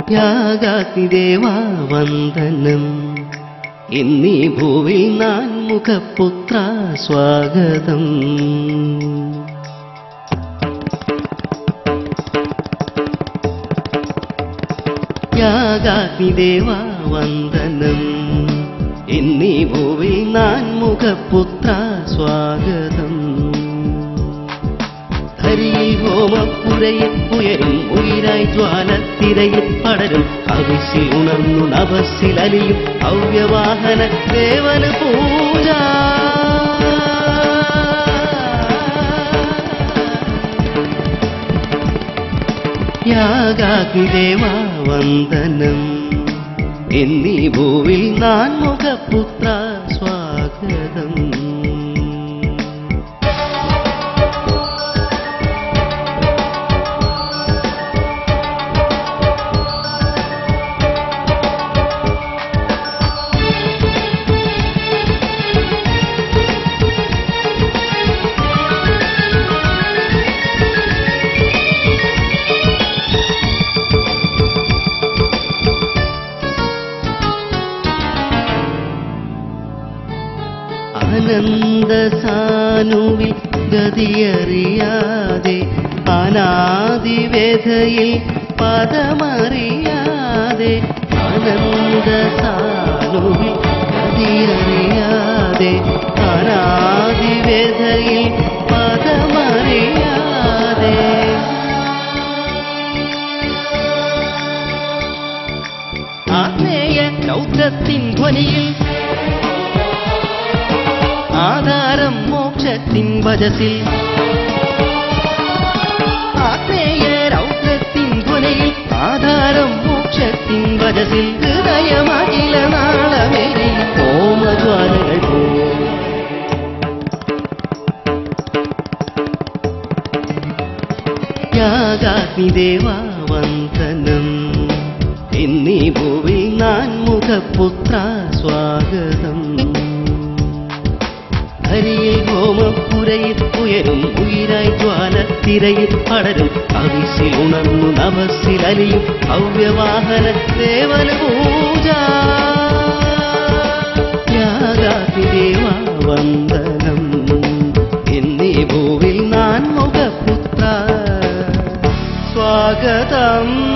യാഗാഗ്നിദേവാ വന്ദനം എന്നീ ഭൂവിൽ നാൻ മുഖപുത്ര സ്വാഗതം യാഗാഗ്നിദേവാ വന്ദനം എന്നീ ഭൂവിൽ നാൻ മുഖപുത്ര സ്വാഗതം ധരിയിൽ ഹോമപ്പുരയിൽ ഉയരും ഉയരായി ജ്വാലത്തിരയിൽ പടരും അവിശിൽ ഉണർന്നു നഭസിൽ അലിയും ഭവ്യവാഹന ദേവന് പൂജ യാഗാഗ്നിദേവാ വന്ദനം എന്നീ ഭൂവിൽ നാൻ മുഖപുത്ര സ്വാഗതം ആനന്ദസാനുവിൽ ഗതിയറിയാതെ അനാദിവേദയിൽ പദമറിയാതെ ആനന്ദസാനുവിൽ ഗതിയറിയാതെ അനാദിവേദയിൽ പദമറിയാതെ ആത്മേയ രൗദ്രത്തിൻ ധ്വനിയിൽ ആധാരം മോക്ഷത്തിൻ വജസിൽ ആത്മേയ രൗദ്രത്തിൻ ധ്വനിയിൽ ആധാരം മോക്ഷത്തിൻ വജസിൽ ഹൃദയമകില നാളമേരി ഓമജ്വാലകൾ പോ യാഗാഗ്നിദേവാ വന്ദനം എന്നീ ഭൂവിൽ നാൻ മുഖപുത്ര സ്വാഗതം ഹരിയിൽ ഹോമപ്പുരയിൽ ഉയരും ഉയരായി ജ്വാലത്തിരയിൽ പടരും അവിശിൽ ഉണർന്നു നമസ്സിൽ അലിയും ഭവ്യവാഹന ദേവന പൂജ യാഗാതിദേവ വന്ദനം എന്നീ ഭൂവിൽ നാൻ മുഖപുത്ര സ്വാഗതം